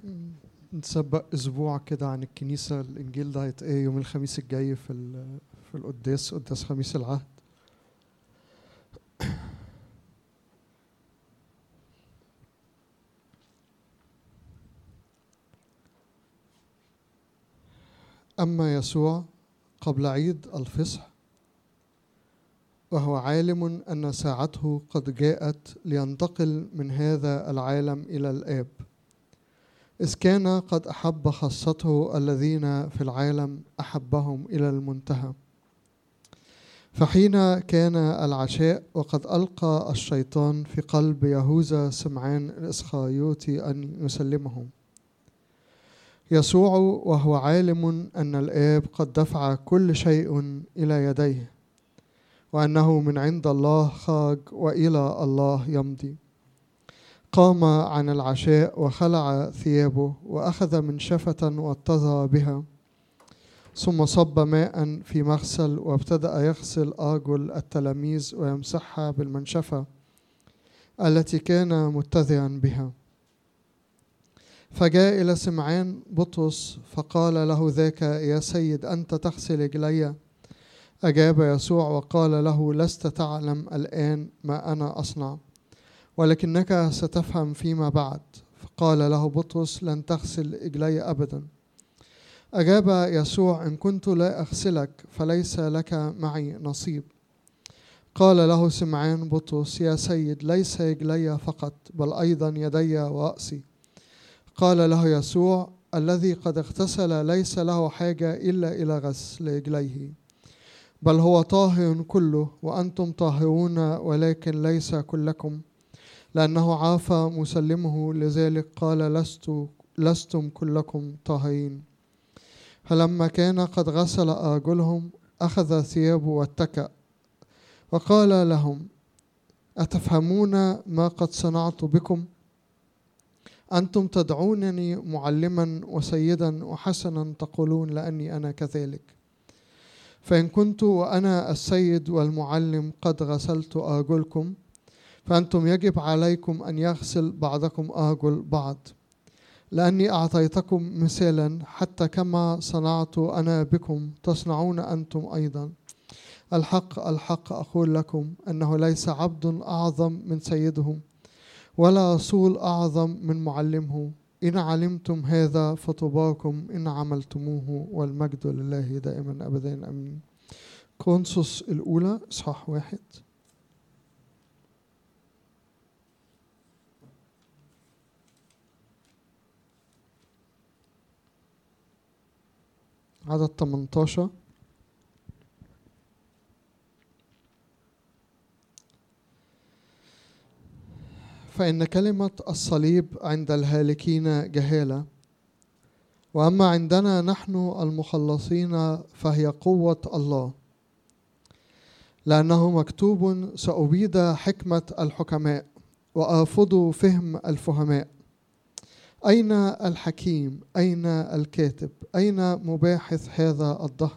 نسبق اسبوع كده عن الكنيسه الانجيل ده هيتقال يوم الخميس الجاي في ال- في القداس قداس خميس العهد اما يسوع قبل عيد الفصح وهو عالم ان ساعته قد جاءت لينتقل من هذا العالم الى الاب إذ كان قد أحب خاصته الذين في العالم أحبهم إلى المنتهى فحين كان العشاء وقد ألقى الشيطان في قلب يهوذا سمعان الإسخايوطي أن يسلمهم يسوع وهو عالم أن الآب قد دفع كل شيء إلى يديه وأنه من عند الله خاج وإلى الله يمضي قام عن العشاء وخلع ثيابه وأخذ منشفة واتضى بها ثم صب ماء في مغسل وابتدأ يغسل آجل التلاميذ ويمسحها بالمنشفة التي كان متذعا بها فجاء إلى سمعان بطرس فقال له ذاك يا سيد أنت تغسل رجلي أجاب يسوع وقال له لست تعلم الآن ما أنا أصنع ولكنك ستفهم فيما بعد فقال له بطرس لن تغسل رجلي أبدا أجاب يسوع إن كنت لا أغسلك فليس لك معي نصيب قال له سمعان بطرس يا سيد ليس رجلي فقط بل أيضا يدي ورأسي قال له يسوع الذي قد اغتسل ليس له حاجة إلا إلى غسل رجليه بل هو طاهر كله وأنتم طاهرون ولكن ليس كلكم لأنه عاف مسلمه لذلك قال لست لستم كلكم طاهرين فلما كان قد غسل أرجلهم أخذ ثيابه واتكأ وقال لهم أتفهمون ما قد صنعت بكم أنتم تدعونني معلما وسيدا وحسنا تقولون لأني أنا كذلك فإن كنت وأنا السيد والمعلم قد غسلت أرجلكم فأنتم يجب عليكم أن يغسل بعضكم أرجل بعض لأني أعطيتكم مثالا حتى كما صنعت أنا بكم تصنعون أنتم أيضا الحق الحق أقول لكم أنه ليس عبد أعظم من سيده ولا رسول أعظم من معلمه إن علمتم هذا فطباكم إن عملتموه والمجد لله دائما أبدا أمين كونسوس الأولى إصحاح واحد عدد 18 فإن كلمة الصليب عند الهالكين جهالة وأما عندنا نحن المخلصين فهي قوة الله لأنه مكتوب سأبيد حكمة الحكماء وأرفض فهم الفهماء أين الحكيم أين الكاتب أين مباحث هذا الدهر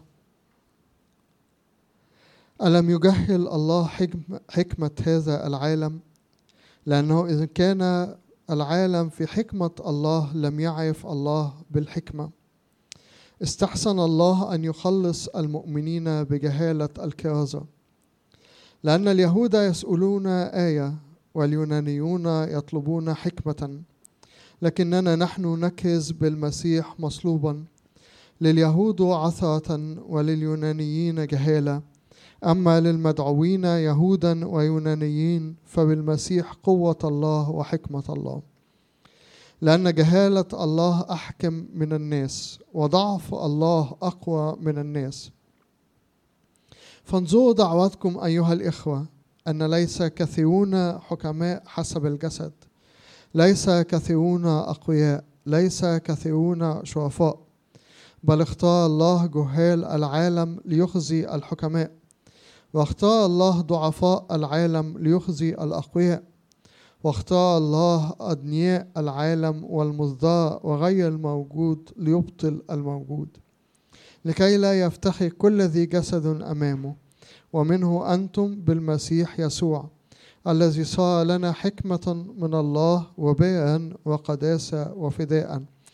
ألم يجهل الله حكم حكمة هذا العالم لأنه إذا كان العالم في حكمة الله لم يعرف الله بالحكمة استحسن الله أن يخلص المؤمنين بجهالة الكرازة لأن اليهود يسألون آية واليونانيون يطلبون حكمة لكننا نحن نكز بالمسيح مصلوبا لليهود عثرة ولليونانيين جهالة أما للمدعوين يهودا ويونانيين فبالمسيح قوة الله وحكمة الله لأن جهالة الله أحكم من الناس وضعف الله أقوى من الناس فانظروا دعوتكم أيها الإخوة أن ليس كثيرون حكماء حسب الجسد ليس كثيرون أقوياء ليس كثيرون شرفاء بل اختار الله جهال العالم ليخزي الحكماء واختار الله ضعفاء العالم ليخزي الأقوياء واختار الله أدنياء العالم والمصداء وغير الموجود ليبطل الموجود لكي لا يفتخر كل ذي جسد أمامه ومنه أنتم بالمسيح يسوع الذي صار لنا حكمة من الله وباء وقداسة وفداء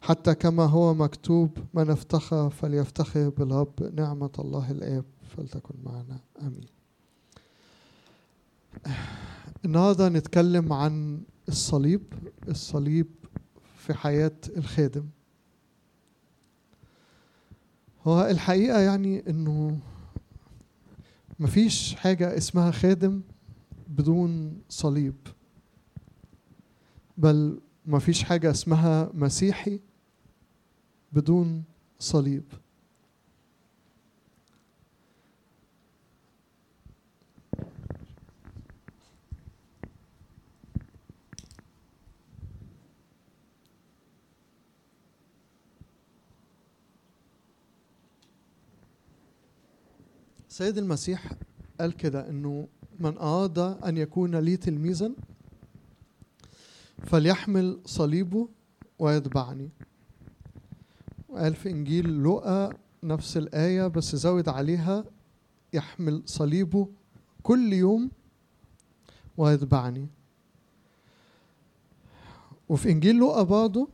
حتى كما هو مكتوب من افتخر فليفتخر بالرب نعمة الله الآب فلتكن معنا آمين النهاردة نتكلم عن الصليب الصليب في حياة الخادم هو الحقيقة يعني انه مفيش حاجة اسمها خادم بدون صليب بل مفيش حاجة اسمها مسيحي بدون صليب سيد المسيح قال كده انه من اراد ان يكون لي تلميذا فليحمل صليبه ويتبعني وقال في انجيل لوقا نفس الايه بس زود عليها يحمل صليبه كل يوم ويتبعني وفي انجيل لوقا برضه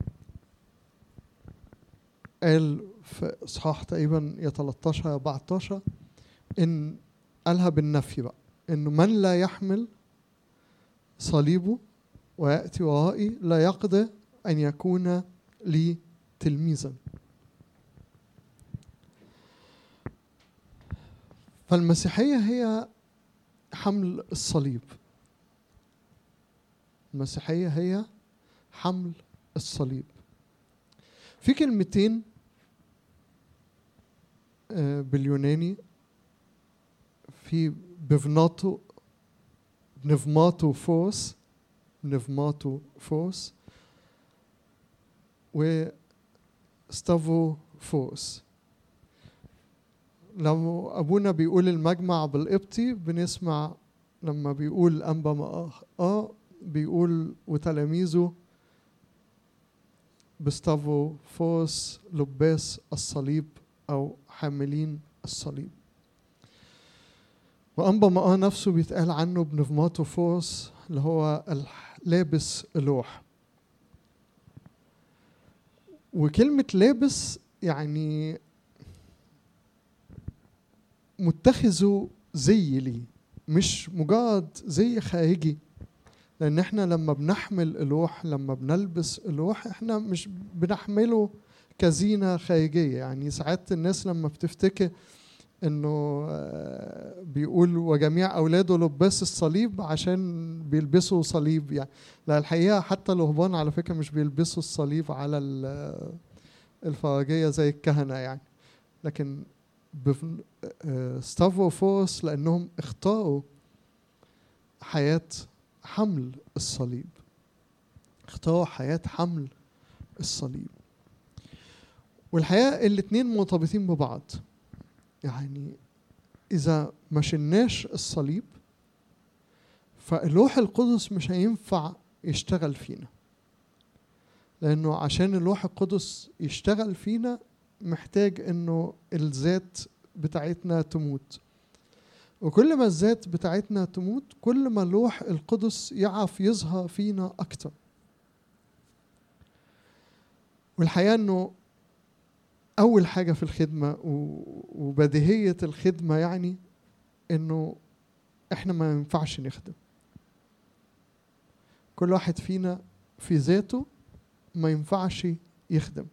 قال في اصحاح تقريبا يا 13 يا 14 ان قالها بالنفي بقى انه من لا يحمل صليبه وياتي ورائي لا يقدر ان يكون لي تلميذا فالمسيحيه هي حمل الصليب المسيحيه هي حمل الصليب في كلمتين باليوناني في بفناتو نفماتو فوس نفماتو فوس و ستافو فوس لما ابونا بيقول المجمع بالقبطي بنسمع لما بيقول انبا ما اه بيقول وتلاميذه بستافو فوس لباس الصليب او حاملين الصليب وأنبا مقاه نفسه بيتقال عنه بنفماتوفوس اللي هو لابس لوح وكلمة لابس يعني متخذه زي لي مش مجرد زي خارجي لأن احنا لما بنحمل ألوح لما بنلبس ألوح احنا مش بنحمله كزينة خارجية يعني ساعات الناس لما بتفتكر انه بيقول وجميع اولاده لباس الصليب عشان بيلبسوا صليب يعني لا الحقيقه حتى الرهبان على فكره مش بيلبسوا الصليب على الفرجيه زي الكهنه يعني لكن ستافوفوس لانهم اختاروا حياه حمل الصليب اختاروا حياه حمل الصليب والحقيقه الاتنين مرتبطين ببعض يعني إذا ما شلناش الصليب فاللوح القدس مش هينفع يشتغل فينا لأنه عشان اللوح القدس يشتغل فينا محتاج إنه الذات بتاعتنا تموت وكل ما الذات بتاعتنا تموت كل ما اللوح القدس يعرف يظهر فينا أكتر والحقيقة إنه أول حاجة في الخدمة وبديهية الخدمة يعني إنه إحنا ما ينفعش نخدم كل واحد فينا في ذاته ما ينفعش يخدم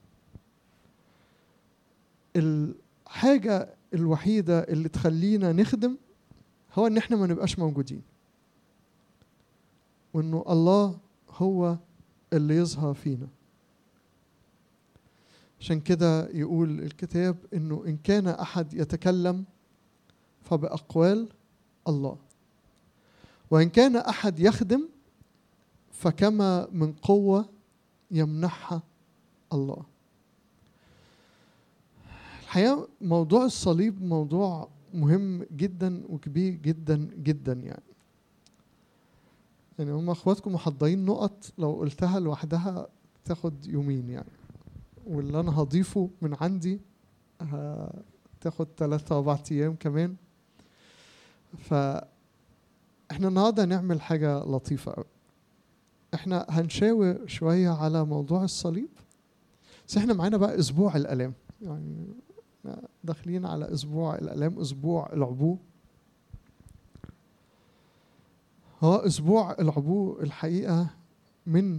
الحاجة الوحيدة اللي تخلينا نخدم هو إن إحنا ما نبقاش موجودين وإنه الله هو اللي يظهر فينا عشان كده يقول الكتاب انه ان كان احد يتكلم فباقوال الله وان كان احد يخدم فكما من قوه يمنحها الله الحقيقه موضوع الصليب موضوع مهم جدا وكبير جدا جدا يعني يعني هم اخواتكم محضرين نقط لو قلتها لوحدها تاخد يومين يعني واللي انا هضيفه من عندي هتاخد ثلاثة أربع أيام كمان ف احنا النهارده هنعمل حاجة لطيفة أوي احنا هنشاور شوية على موضوع الصليب بس احنا معانا بقى اسبوع الالام يعني داخلين على اسبوع الالام اسبوع العبور هو اسبوع العبور الحقيقه من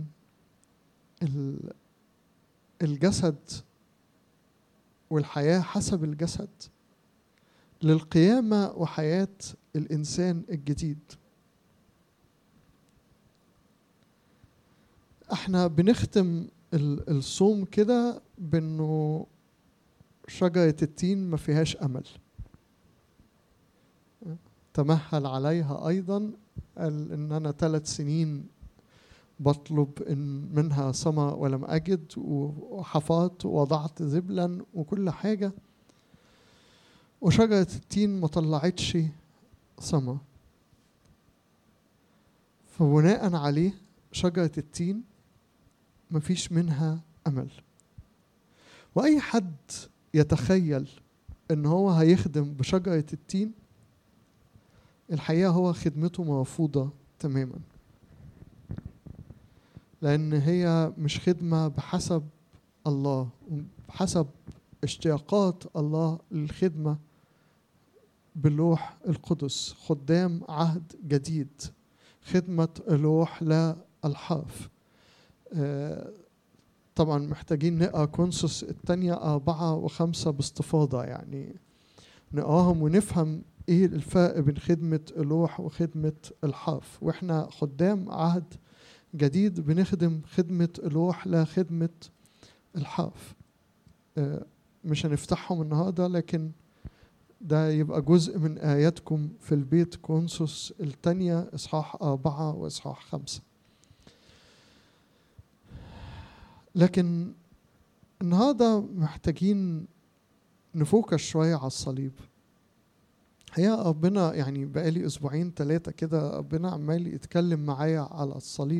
الجسد والحياه حسب الجسد للقيامه وحياه الانسان الجديد احنا بنختم الصوم كده بانه شجرة التين ما فيهاش أمل تمهل عليها أيضا قال إن أنا ثلاث سنين بطلب إن منها سما ولم أجد وحفظت ووضعت زبلا وكل حاجة وشجرة التين ما طلعتش سما فبناء عليه شجرة التين مفيش منها أمل وأي حد يتخيل ان هو هيخدم بشجرة التين الحقيقة هو خدمته مرفوضة تماما لأن هي مش خدمة بحسب الله بحسب اشتياقات الله للخدمة باللوح القدس خدام عهد جديد خدمة لوح لا الحرف آه طبعا محتاجين نقرا كونسوس الثانية أربعة وخمسة باستفاضة يعني نقراهم ونفهم إيه الفرق بين خدمة اللوح وخدمة الحرف وإحنا خدام عهد جديد بنخدم خدمة اللوح لا خدمة الحرف مش هنفتحهم النهاردة لكن ده يبقى جزء من آياتكم في البيت كونسوس الثانية إصحاح أربعة وإصحاح خمسة لكن النهارده محتاجين نفوكس شوية على الصليب هي ربنا يعني بقالي أسبوعين ثلاثة كده ربنا عمال يتكلم معايا على الصليب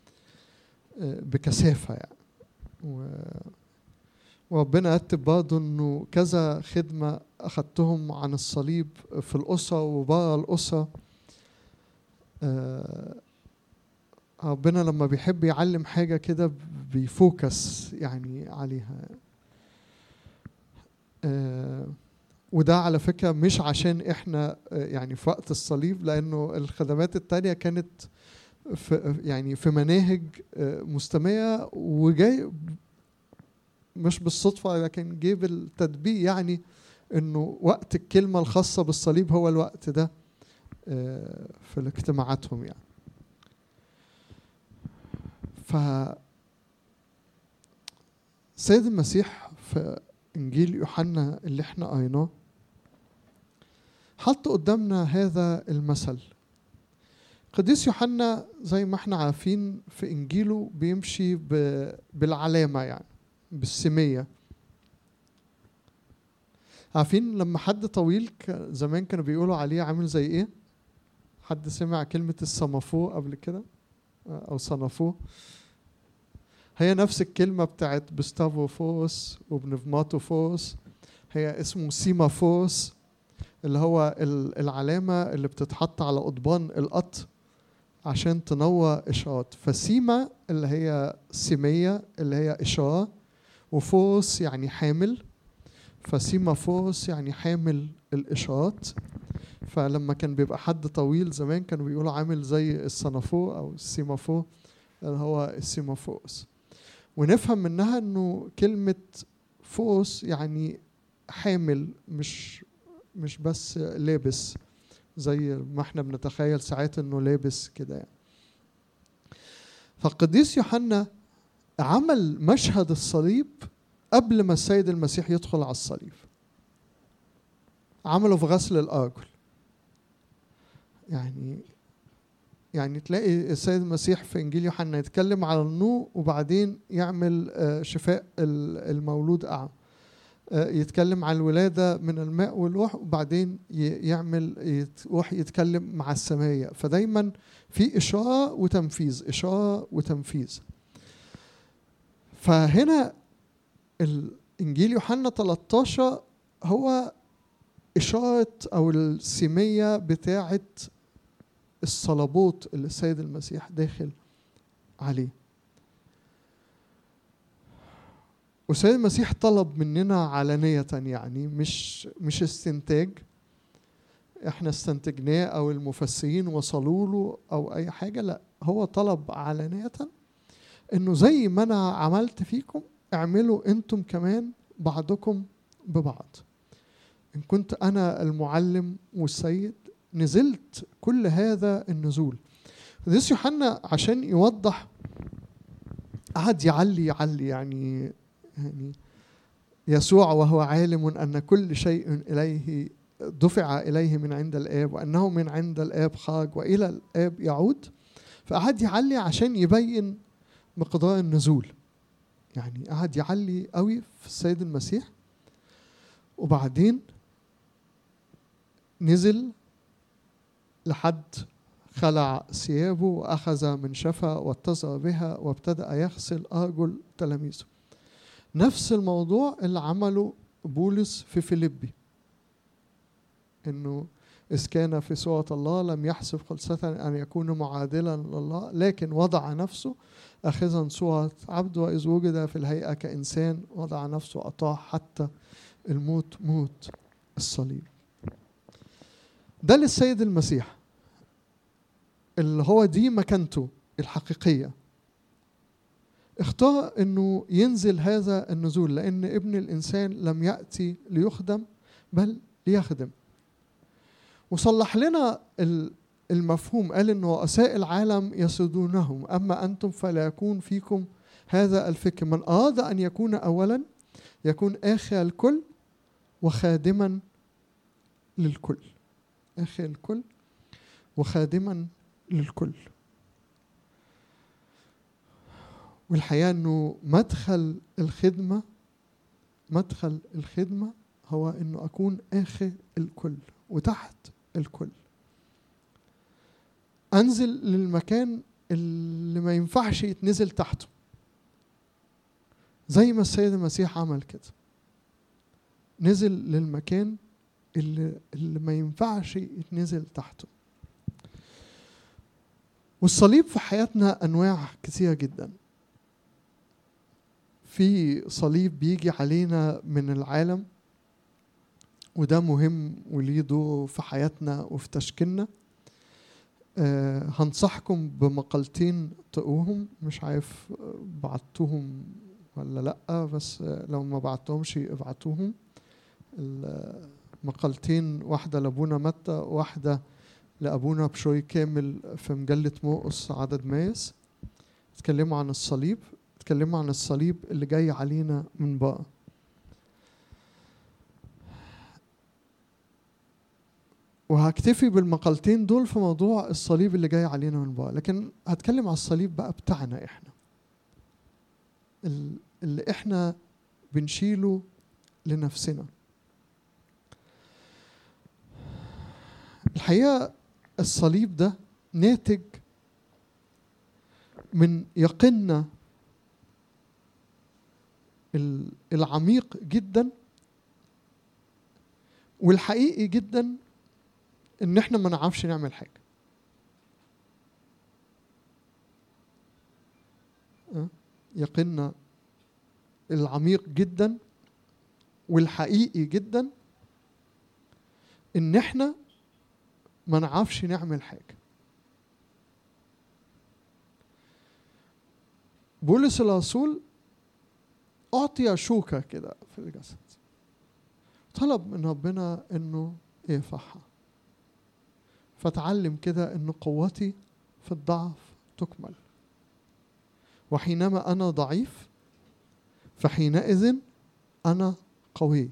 بكثافة يعني و وربنا رتب برضه انه كذا خدمة اخدتهم عن الصليب في الأسرة وبره الأسرة ربنا لما بيحب يعلم حاجة كده بيفوكس يعني عليها آه وده على فكرة مش عشان احنا يعني في وقت الصليب لأنه الخدمات التانية كانت في يعني في مناهج مستمية وجاي مش بالصدفة لكن جه بالتدبيق يعني انه وقت الكلمة الخاصة بالصليب هو الوقت ده في اجتماعاتهم يعني ف سيد المسيح في انجيل يوحنا اللي احنا قريناه حط قدامنا هذا المثل قديس يوحنا زي ما احنا عارفين في انجيله بيمشي بالعلامه يعني بالسميه عارفين لما حد طويل زمان كانوا بيقولوا عليه عامل زي ايه حد سمع كلمه السمافو قبل كده او صنفوه هي نفس الكلمة بتاعت بستافو فوس وبنفماتو فوس هي اسمه سيمافوس اللي هو العلامة اللي بتتحط على قضبان القط عشان تنور إشارات فسيما اللي هي سيمية اللي هي إشارة وفوس يعني حامل فسيما فوس يعني حامل الإشارات فلما كان بيبقى حد طويل زمان كانوا بيقولوا عامل زي الصنفو أو السيمافو اللي هو السيمافوس ونفهم منها انه كلمة فوس يعني حامل مش مش بس لابس زي ما احنا بنتخيل ساعات انه لابس كده يعني. فالقديس يوحنا عمل مشهد الصليب قبل ما السيد المسيح يدخل على الصليب عمله في غسل الارجل يعني يعني تلاقي السيد المسيح في انجيل يوحنا يتكلم على النور وبعدين يعمل شفاء المولود اعمى يتكلم عن الولادة من الماء والروح وبعدين يعمل يروح يتكلم مع السماية فدايما في إشارة وتنفيذ إشارة وتنفيذ فهنا الإنجيل يوحنا 13 هو إشارة أو السمية بتاعة الصلبوت اللي السيد المسيح داخل عليه والسيد المسيح طلب مننا علانية يعني مش مش استنتاج احنا استنتجناه او المفسرين وصلوا له او اي حاجة لا هو طلب علانية انه زي ما انا عملت فيكم اعملوا انتم كمان بعضكم ببعض ان كنت انا المعلم والسيد نزلت كل هذا النزول قديس يوحنا عشان يوضح قعد يعلي يعلي يعني يعني يسوع وهو عالم ان كل شيء اليه دفع اليه من عند الاب وانه من عند الاب خرج والى الاب يعود فقعد يعلي عشان يبين مقدار النزول يعني قعد يعلي قوي في السيد المسيح وبعدين نزل لحد خلع ثيابه وأخذ من شفا واتصل بها وابتدأ يغسل أرجل تلاميذه نفس الموضوع اللي عمله بولس في فيليبي انه إذ كان في صورة الله لم يحسب خلصة أن يكون معادلا لله لكن وضع نفسه أخذا صورة عبد وإذ وجد في الهيئة كإنسان وضع نفسه أطاع حتى الموت موت الصليب ده للسيد المسيح اللي هو دي مكانته الحقيقية اختار انه ينزل هذا النزول لان ابن الانسان لم ياتي ليخدم بل ليخدم وصلح لنا المفهوم قال ان رؤساء العالم يسودونهم اما انتم فلا يكون فيكم هذا الفكر من اراد ان يكون اولا يكون اخر الكل وخادما للكل اخر الكل وخادما للكل والحقيقه انه مدخل الخدمه مدخل الخدمه هو انه اكون اخر الكل وتحت الكل انزل للمكان اللي ما ينفعش يتنزل تحته زي ما السيد المسيح عمل كده نزل للمكان اللي, اللي ما ينفعش يتنزل تحته والصليب في حياتنا انواع كثيره جدا في صليب بيجي علينا من العالم وده مهم وليه دور في حياتنا وفي تشكيلنا آه هنصحكم بمقالتين تقوهم مش عارف بعتوهم ولا لأ بس لو ما بعتهمش ابعتوهم المقالتين واحدة لأبونا متى واحدة لأبونا بشوي كامل في مجلة موقص عدد مايس اتكلموا عن الصليب اتكلموا عن الصليب اللي جاي علينا من بقى وهكتفي بالمقالتين دول في موضوع الصليب اللي جاي علينا من بقى لكن هتكلم على الصليب بقى بتاعنا احنا اللي احنا بنشيله لنفسنا الحقيقه الصليب ده ناتج من يقيننا العميق جدا والحقيقي جدا ان احنا ما نعرفش نعمل حاجه يقيننا العميق جدا والحقيقي جدا ان احنا ما نعرفش نعمل حاجه بولس الرسول اعطي شوكه كده في الجسد طلب من ربنا انه يرفعها فتعلم كده ان قوتي في الضعف تكمل وحينما انا ضعيف فحينئذ انا قوي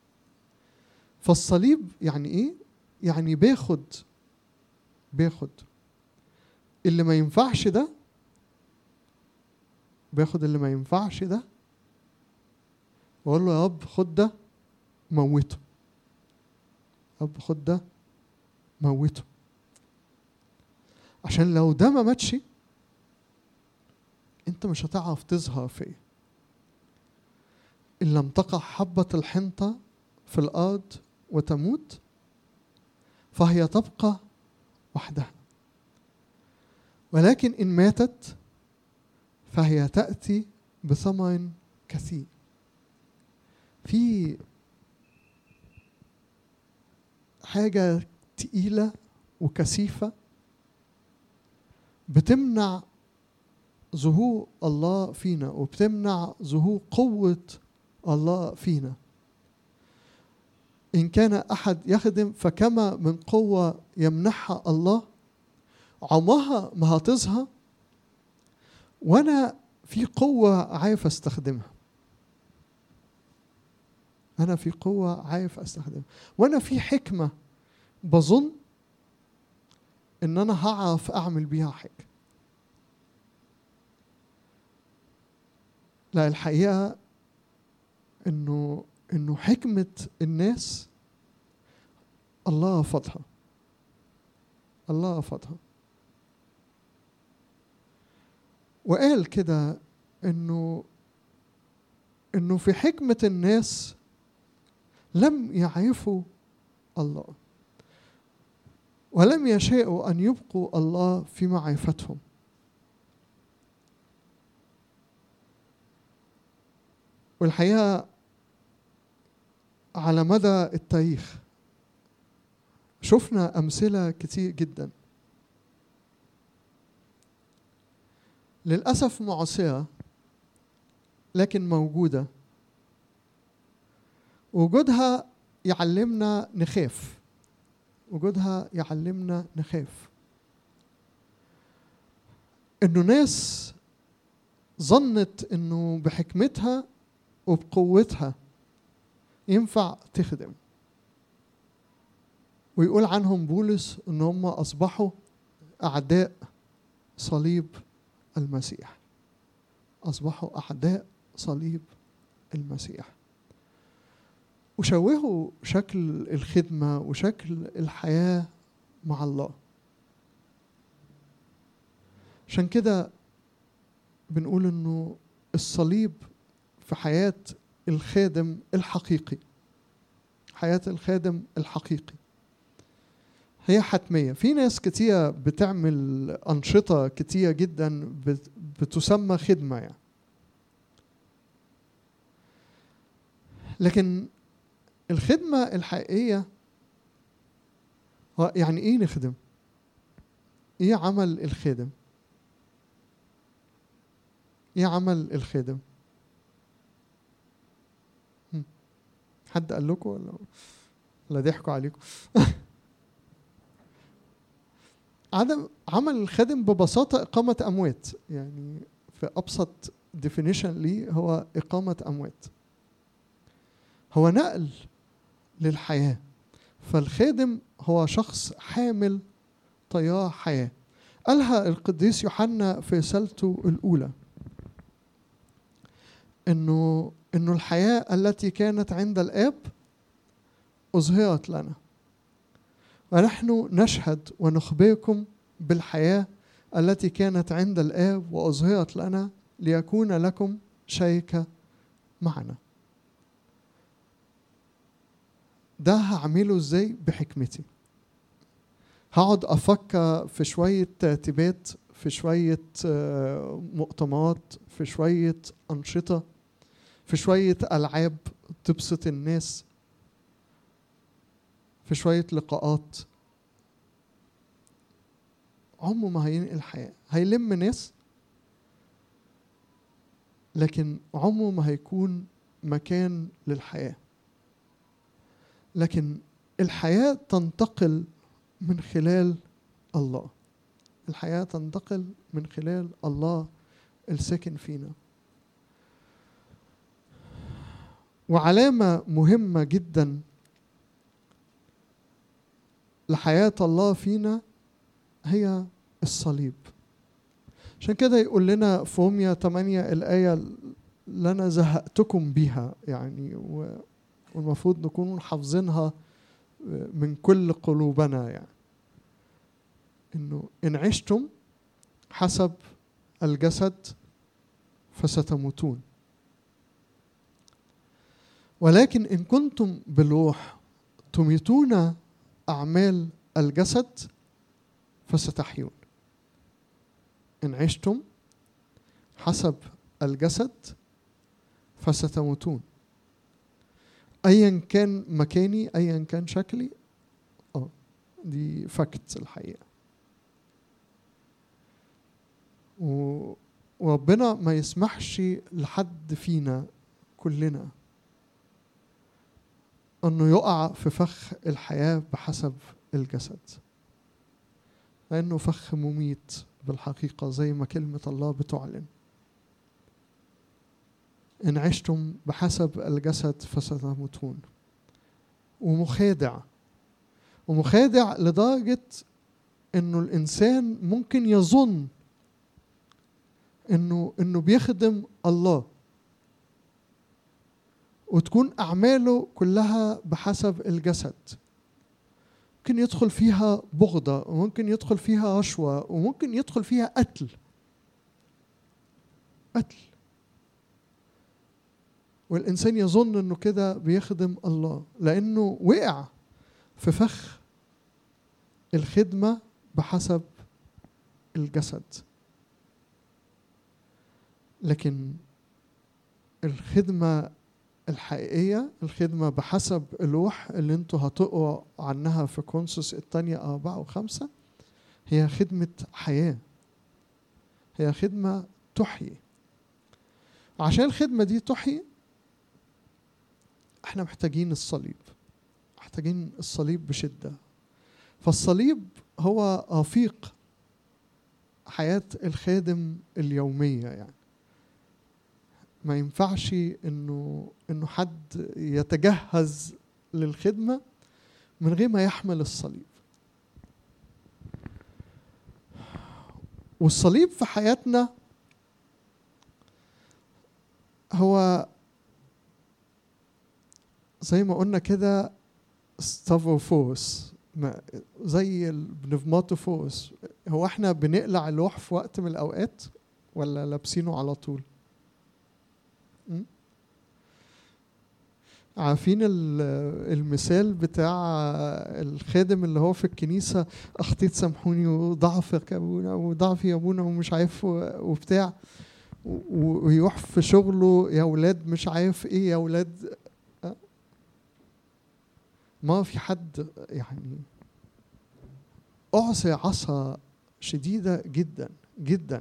فالصليب يعني ايه يعني باخد باخد اللي ما ينفعش ده باخد اللي ما ينفعش ده واقول له يا رب خد ده موته رب خد ده موته عشان لو ده ما ماتش انت مش هتعرف تظهر فيه ان لم تقع حبه الحنطه في الارض وتموت فهي تبقى وحدها ولكن ان ماتت فهي تاتي بثمر كثير في حاجة تقيلة وكثيفة بتمنع ظهور الله فينا وبتمنع ظهور قوة الله فينا إن كان أحد يخدم فكما من قوة يمنحها الله عمرها ما هتظهر وأنا في قوة عارف أستخدمها أنا في قوة عارف أستخدمها وأنا في حكمة بظن إن أنا هعرف أعمل بيها حاجة لا الحقيقة إنه إنه حكمة الناس الله رفضها الله رفضها وقال كده إنه إنه في حكمة الناس لم يعرفوا الله ولم يشاءوا أن يبقوا الله في معرفتهم والحقيقة على مدى التاريخ شفنا أمثلة كتير جدا للأسف معصرة لكن موجودة وجودها يعلمنا نخاف وجودها يعلمنا نخاف انه ناس ظنت انه بحكمتها وبقوتها ينفع تخدم ويقول عنهم بولس ان هم اصبحوا اعداء صليب المسيح اصبحوا اعداء صليب المسيح وشوهوا شكل الخدمه وشكل الحياه مع الله عشان كده بنقول انه الصليب في حياه الخادم الحقيقي حياه الخادم الحقيقي هي حتميه في ناس كتير بتعمل انشطه كتير جدا بتسمى خدمه يعني لكن الخدمه الحقيقيه هو يعني ايه نخدم ايه عمل الخادم ايه عمل الخادم حد قال لكم ولا ولا ضحكوا عليكم عدم عمل الخادم ببساطة إقامة أموات يعني في أبسط ديفينيشن ليه هو إقامة أموات هو نقل للحياة فالخادم هو شخص حامل طيار حياة قالها القديس يوحنا في رسالته الأولى إنه إنه الحياة التي كانت عند الآب أظهرت لنا ونحن نشهد ونخبركم بالحياة التي كانت عند الآب وأظهرت لنا ليكون لكم شركة معنا ده هعمله ازاي بحكمتي هقعد افكر في شوية ترتيبات في شوية مؤتمرات في شوية أنشطة في شوية ألعاب تبسط الناس في شوية لقاءات عمره ما هينقل الحياة هيلم ناس لكن عمره ما هيكون مكان للحياة لكن الحياة تنتقل من خلال الله الحياة تنتقل من خلال الله الساكن فينا وعلامة مهمة جدا لحياة الله فينا هي الصليب عشان كده يقول لنا في روميا 8 الآية اللي أنا زهقتكم بيها يعني والمفروض نكون حافظينها من كل قلوبنا يعني إنه إن عشتم حسب الجسد فستموتون ولكن إن كنتم بالروح تميتون أعمال الجسد فستحيون إن عشتم حسب الجسد فستموتون ايا كان مكاني ايا كان شكلي اه دي فاكت الحقيقه و- وربنا ما يسمحش لحد فينا كلنا انه يقع في فخ الحياه بحسب الجسد لانه فخ مميت بالحقيقه زي ما كلمه الله بتعلن ان عشتم بحسب الجسد فستموتون ومخادع ومخادع لدرجه انه الانسان ممكن يظن انه انه بيخدم الله وتكون اعماله كلها بحسب الجسد ممكن يدخل فيها بغضة وممكن يدخل فيها رشوة وممكن يدخل فيها قتل قتل والإنسان يظن إنه كده بيخدم الله لأنه وقع في فخ الخدمة بحسب الجسد لكن الخدمة الحقيقية الخدمة بحسب الروح اللي انتوا هتقروا عنها في كونسوس الثانية أربعة وخمسة هي خدمة حياة هي خدمة تحيي عشان الخدمة دي تحيي احنا محتاجين الصليب محتاجين الصليب بشدة فالصليب هو رفيق حياة الخادم اليومية يعني ما ينفعش انه انه حد يتجهز للخدمه من غير ما يحمل الصليب والصليب في حياتنا هو زي ما قلنا كده ستافوفوس ما- زي البنفماتوفوس هو احنا بنقلع اللوح في وقت من الاوقات ولا لابسينه على طول م? عارفين ال- المثال بتاع الخادم اللي هو في الكنيسة أخطيت سامحوني وضعفك يا أبونا وضعفي يا أبونا ومش عارف و- وبتاع و- ويروح في شغله يا ولاد مش عارف إيه يا ولاد أه؟ ما في حد يعني أعصي عصا شديدة جدا جدا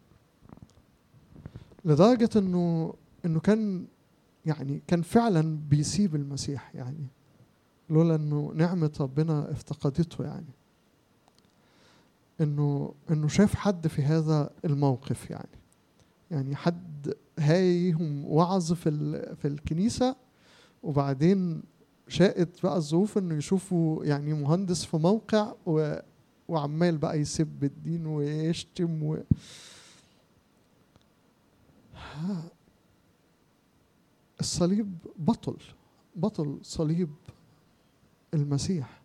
لدرجة إنه إنه كان يعني كان فعلا بيسيب المسيح يعني لولا إنه نعمة ربنا افتقدته يعني إنه إنه شاف حد في هذا الموقف يعني يعني حد هايهم وعظ في ال- في الكنيسة وبعدين شاءت بقى الظروف إنه يشوفوا يعني مهندس في موقع و وعمال بقى يسب الدين ويشتم و... الصليب بطل بطل صليب المسيح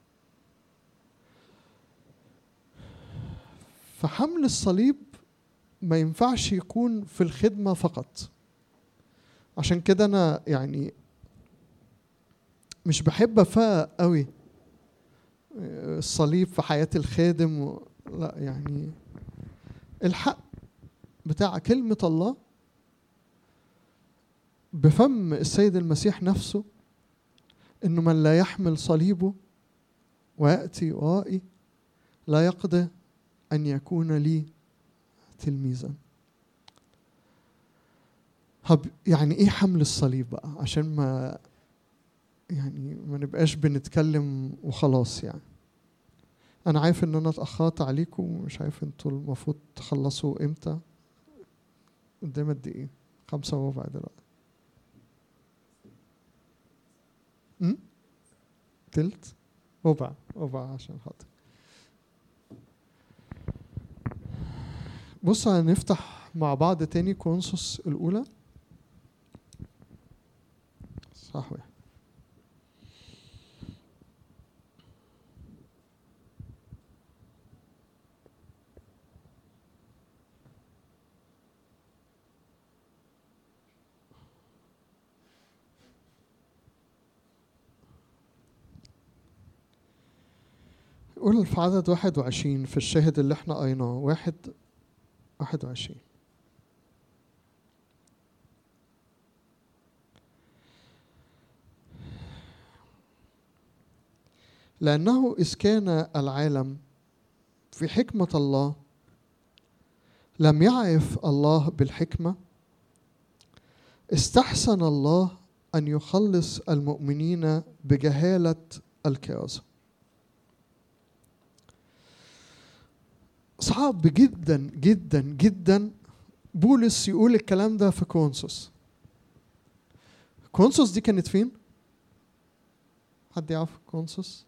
فحمل الصليب ما ينفعش يكون في الخدمة فقط عشان كده أنا يعني مش بحب أفاق قوي الصليب في حياة الخادم و... لا يعني الحق بتاع كلمة الله بفم السيد المسيح نفسه انه من لا يحمل صليبه وياتي ورائي لا يقدر ان يكون لي تلميذا هب يعني ايه حمل الصليب بقى عشان ما يعني ما نبقاش بنتكلم وخلاص يعني انا عارف ان انا اتاخرت عليكم ومش عارف انتوا المفروض تخلصوا امتى قدام قد ايه خمسة وربع دلوقتي أم؟ تلت ربع ربع عشان خاطر بص هنفتح مع بعض تاني كونسوس الأولى صح واحد قول في عدد واحد وعشرين في الشاهد اللي احنا قريناه واحد واحد وعشرين لأنه إذ كان العالم في حكمة الله لم يعرف الله بالحكمة استحسن الله أن يخلص المؤمنين بجهالة الكرازة صعب جدا جدا جدا بولس يقول الكلام ده في كونسوس كونسوس دي كانت فين؟ حد يعرف كونسوس؟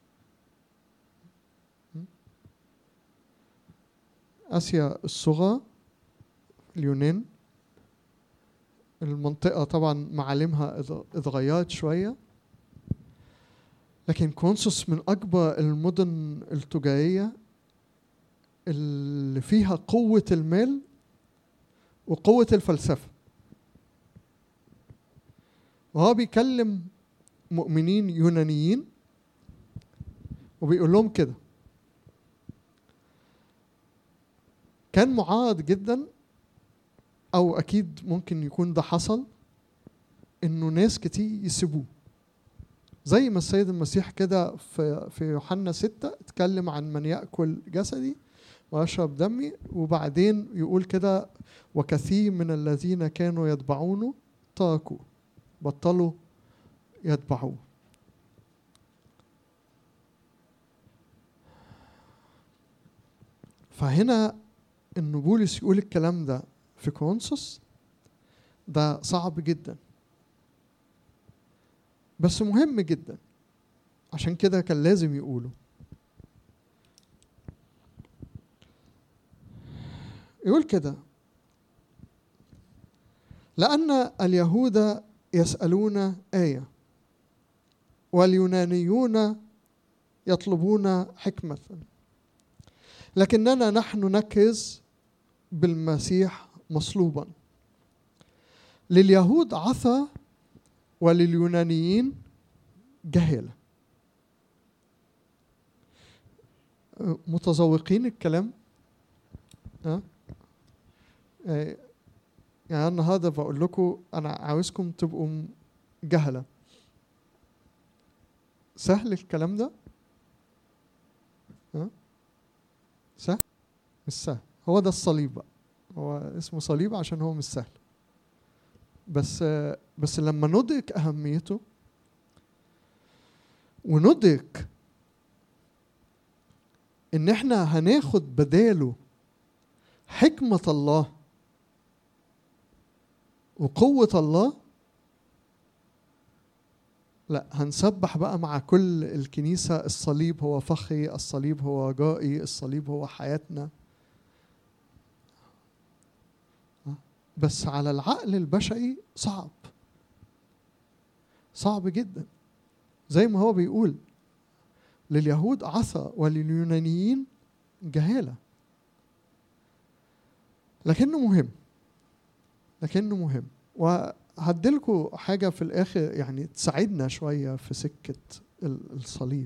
آسيا الصغرى اليونان المنطقة طبعا معالمها اتغيرت شوية لكن كونسوس من أكبر المدن التجارية اللي فيها قوة المال وقوة الفلسفة وهو بيكلم مؤمنين يونانيين وبيقول لهم كده كان معارض جدا او اكيد ممكن يكون ده حصل انه ناس كتير يسيبوه زي ما السيد المسيح كده في في يوحنا ستة اتكلم عن من ياكل جسدي ويشرب دمي وبعدين يقول كده وكثير من الذين كانوا يتبعونه تركوا بطلوا يتبعوه فهنا ان بولس يقول الكلام ده في كونسوس ده صعب جدا بس مهم جدا عشان كده كان لازم يقوله يقول كده لأن اليهود يسألون آية واليونانيون يطلبون حكمة لكننا نحن نكز بالمسيح مصلوبا لليهود عثى ولليونانيين جهلة متذوقين الكلام ها يعني النهارده بقول لكم انا عاوزكم تبقوا جهله سهل الكلام ده ها سهل مش سهل هو ده الصليب بقى هو اسمه صليب عشان هو مش سهل بس بس لما ندرك اهميته وندرك ان احنا هناخد بداله حكمه الله وقوه الله لا هنسبح بقى مع كل الكنيسة الصليب هو فخري الصليب هو رجائي الصليب هو حياتنا بس على العقل البشري صعب صعب جدا زي ما هو بيقول لليهود عثى ولليونانيين جهالة لكنه مهم لكنه مهم وهديلكوا حاجة في الآخر يعني تساعدنا شوية في سكة الصليب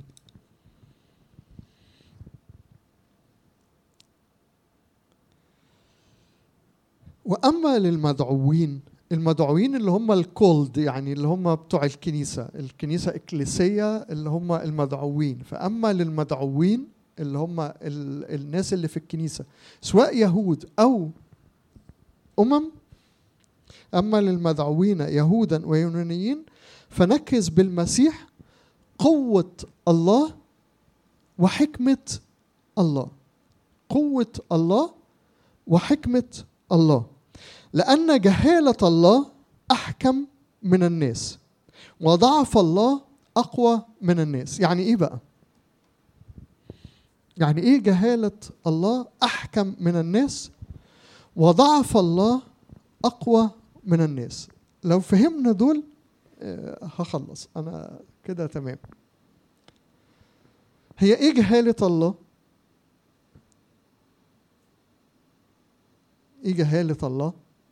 واما للمدعوين المدعوين اللي هم الكولد يعني اللي هم بتوع الكنيسه الكنيسه اكليسيه اللي هم المدعوين فاما للمدعوين اللي هم ال الناس اللي في الكنيسه سواء يهود او امم اما للمدعوين يهودا ويونانيين فنكز بالمسيح قوه الله وحكمه الله قوه الله وحكمه الله لأن جهالة الله أحكم من الناس وضعف الله أقوى من الناس يعني إيه بقى؟ يعني إيه جهالة الله أحكم من الناس وضعف الله أقوى من الناس لو فهمنا دول هخلص أنا كده تمام هي إيه جهالة الله؟ إيه جهالة الله؟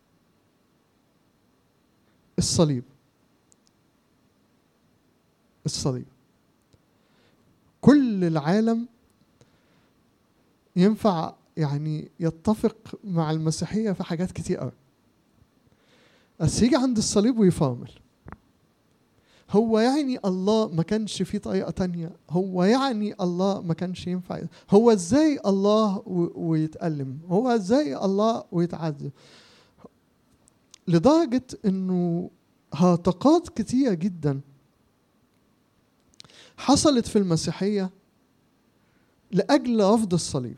الصليب الصليب كل العالم ينفع يعني يتفق مع المسيحية في حاجات كتير قوي بس يجي عند الصليب ويفرمل هو يعني الله ما كانش في طريقة تانية هو يعني الله ما كانش ينفع هو ازاي الله و- ويتألم هو ازاي الله ويتعذب لدرجة انه هرطقات كتيرة جدا حصلت في المسيحية لأجل رفض الصليب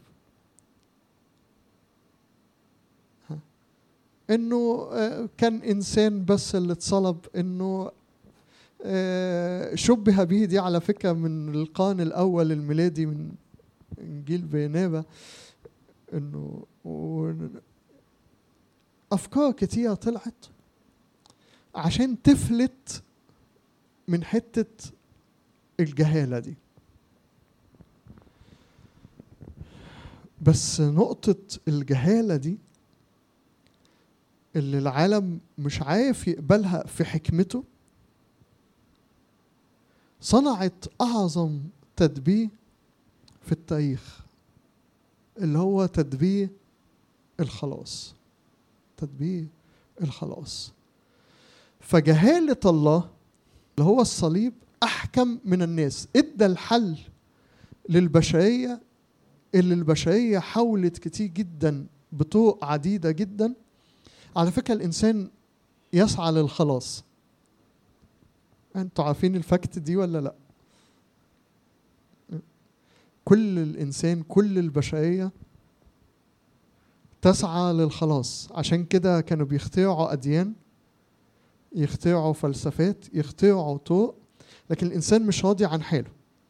ها. انه آه، كان انسان بس اللي اتصلب انه آه، شبه به دي على فكره من القرن الاول الميلادي من انجيل بينابا انه و- افكار كتيره طلعت عشان تفلت من حته الجهاله دي بس نقطه الجهاله دي اللي العالم مش عارف يقبلها في حكمته صنعت أعظم تدبير في التاريخ اللي هو تدبير الخلاص تدبير الخلاص فجهالة الله اللي هو الصليب أحكم من الناس إدى الحل للبشرية اللي البشرية حاولت كتير جدا بطرق عديدة جدا على فكرة الإنسان يسعى للخلاص انتوا عارفين الفكت دي ولا لا كل الانسان كل البشريه تسعى للخلاص عشان كده كانوا بيخترعوا اديان يخترعوا فلسفات يخترعوا طرق لكن الانسان مش راضي عن حاله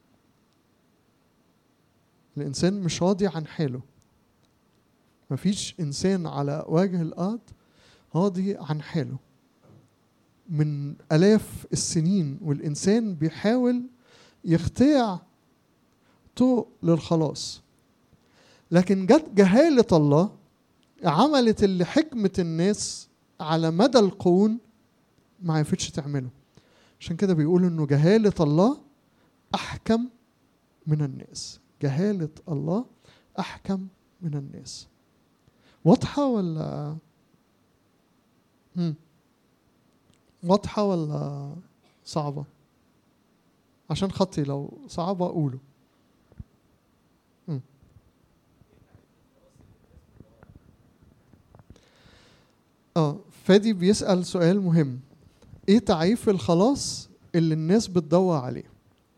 الانسان مش راضي عن حاله مفيش انسان على وجه الارض راضي عن حاله من آلاف السنين والإنسان بيحاول يخترع طرق للخلاص لكن جت جهالة الله عملت اللي حكمة الناس على مدى القرون ما عرفتش تعمله عشان كده بيقولوا انه جهالة الله أحكم من الناس جهالة الله أحكم من الناس واضحة ولا مم. واضحة ولا صعبة؟ عشان خطي لو صعبة أقوله مم. اه فادي بيسأل سؤال مهم ايه تعريف الخلاص اللي الناس بتدور عليه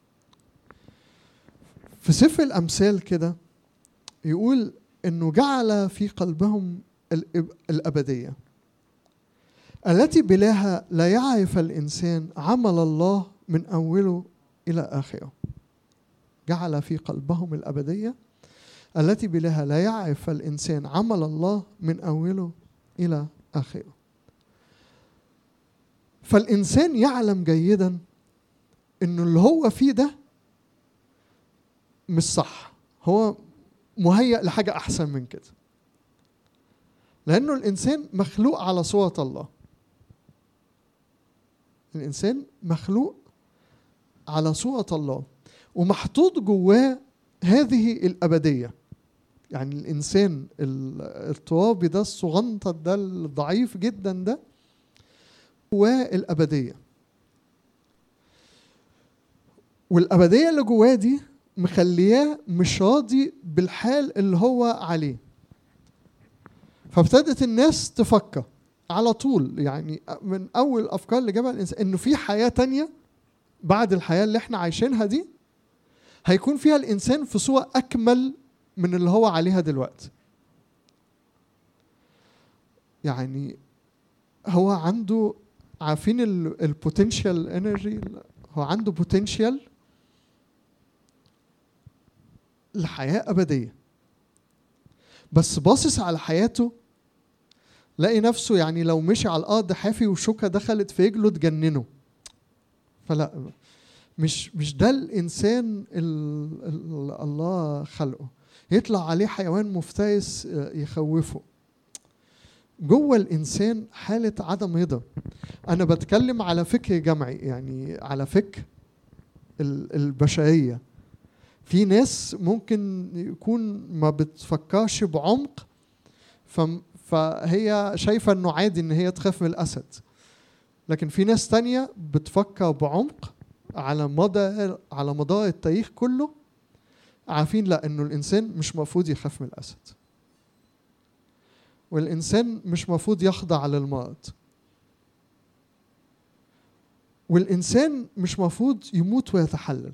في سفر الأمثال كده يقول انه جعل في قلبهم الإب- الأبدية التي بلاها لا يعرف الإنسان عمل الله من أوله إلى آخره جعل في قلبهم الأبدية التي بلاها لا يعرف الإنسان عمل الله من أوله إلى آخره فالإنسان يعلم جيدا إنه اللي هو فيه ده مش صح هو مهيأ لحاجة أحسن من كده لأنه الإنسان مخلوق على صورة الله الإنسان مخلوق على صورة الله ومحطوط جواه هذه الأبدية يعني الإنسان ال- الترابي ده الصغنطط ده الضعيف جدا ده جواه الأبدية والأبدية اللي جواه دي مخلياه مش راضي بالحال اللي هو عليه فابتدت الناس تفكر على طول يعني من اول الافكار اللي جابها الانسان انه في حياه تانية بعد الحياه اللي احنا عايشينها دي هيكون فيها الانسان في صوره اكمل من اللي هو عليها دلوقتي يعني هو عنده عارفين البوتنشال انرجي هو عنده بوتنشال لحياه ابديه بس باصص على حياته لاقي نفسه يعني لو مشي على الارض حافي وشوكه دخلت في رجله تجننه فلا مش مش ده الانسان اللي الله خلقه يطلع عليه حيوان مفترس يخوفه جوه الانسان حاله عدم رضا انا بتكلم على فكر جمعي يعني على فكر ال- البشريه في ناس ممكن يكون ما بتفكرش بعمق فم- فهي شايفه انه عادي ان هي تخاف من الاسد لكن في ناس تانية بتفكر بعمق على مدى على مدار التاريخ كله عارفين لا انه الانسان مش مفروض يخاف من الاسد والانسان مش مفروض يخضع للمرض والانسان مش مفروض يموت ويتحلل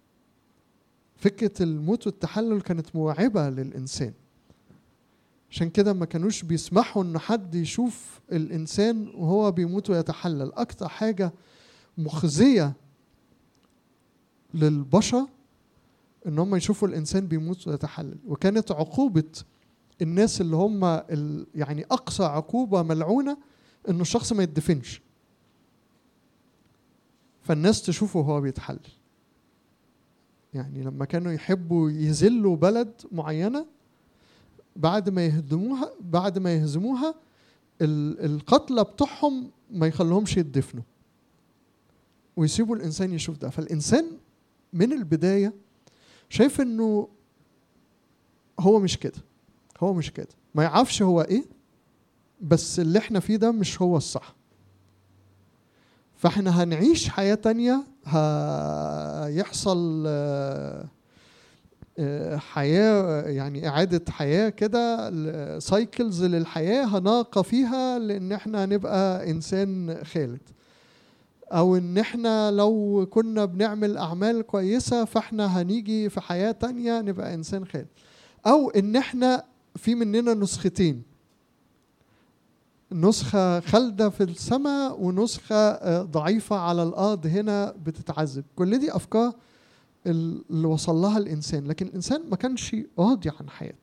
فكره الموت والتحلل كانت مرعبه للانسان عشان كده ما كانوش بيسمحوا ان حد يشوف الانسان وهو بيموت ويتحلل اكتر حاجه مخزيه للبشر ان هم يشوفوا الانسان بيموت ويتحلل وكانت عقوبه الناس اللي هم ال- يعني اقصى عقوبه ملعونه انه الشخص ما يدفنش فالناس تشوفه وهو بيتحلل يعني لما كانوا يحبوا يذلوا بلد معينه بعد ما يهدموها بعد ما يهزموها ال- القتلى بتوعهم ما يخلوهمش يدفنوا ويسيبوا الانسان يشوف ده فالانسان من البدايه شايف انه هو مش كده هو مش كده ما يعرفش هو ايه بس اللي احنا فيه ده مش هو الصح فاحنا هنعيش حياة تانية هيحصل آه، آه، حياة يعني إعادة حياة كده سايكلز للحياة هنلقى فيها لأن احنا هنبقى إنسان خالد أو إن احنا لو كنا بنعمل أعمال كويسة فاحنا هنيجي في حياة تانية نبقى إنسان خالد أو إن احنا في مننا نسختين نسخة خالدة في السماء ونسخة آه، ضعيفة على الأرض هنا بتتعذب كل دي أفكار ال- اللي وصل لها الإنسان لكن الإنسان ما كانش راضي عن حياته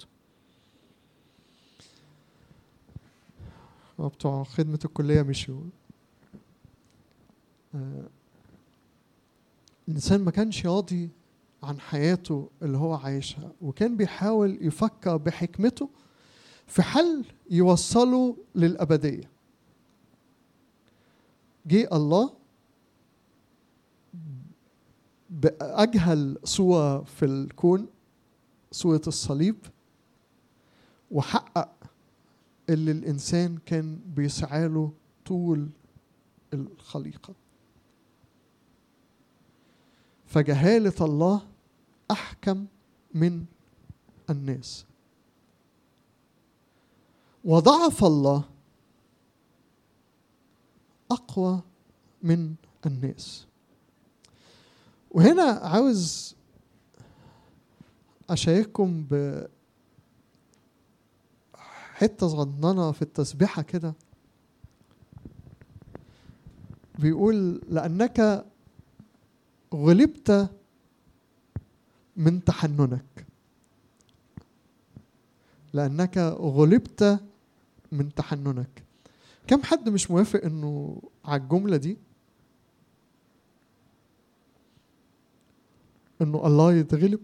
آه، بتوع خدمة الكلية مشيوا آه، الإنسان ما كانش راضي عن حياته اللي هو عايشها وكان بيحاول يفكر بحكمته في حل يوصله للأبدية جه الله بأجهل صورة في الكون صورة الصليب وحقق اللي الإنسان كان بيسعى له طول الخليقة فجهالة الله أحكم من الناس وضعف الله أقوى من الناس وهنا عاوز أشارككم ب حتة صغننة في التسبيحة كده بيقول لأنك غلبت من تحننك لأنك غلبت من تحننك كم حد مش موافق انه على الجملة دي انه الله يتغلب